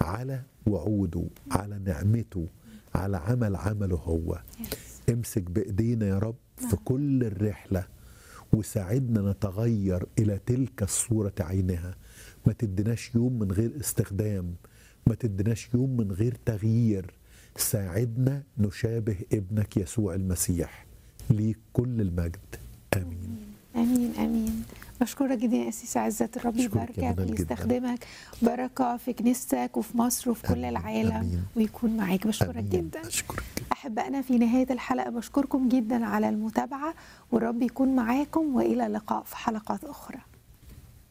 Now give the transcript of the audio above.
على وعوده على نعمته على عمل عمله هو امسك بايدينا يا رب في كل الرحله وساعدنا نتغير الى تلك الصوره عينها ما تديناش يوم من غير استخدام ما تديناش يوم من غير تغيير ساعدنا نشابه ابنك يسوع المسيح ليك كل المجد امين امين امين بشكرك جدا يا اسيس عزت الرب أشكرك يا يباركك منال جداً. ويستخدمك بركه في كنيستك وفي مصر وفي كل آمين، العالم آمين. ويكون معاك بشكرك امين جدا اشكرك احبائنا في نهايه الحلقه بشكركم جدا على المتابعه والرب يكون معاكم والى اللقاء في حلقات اخرى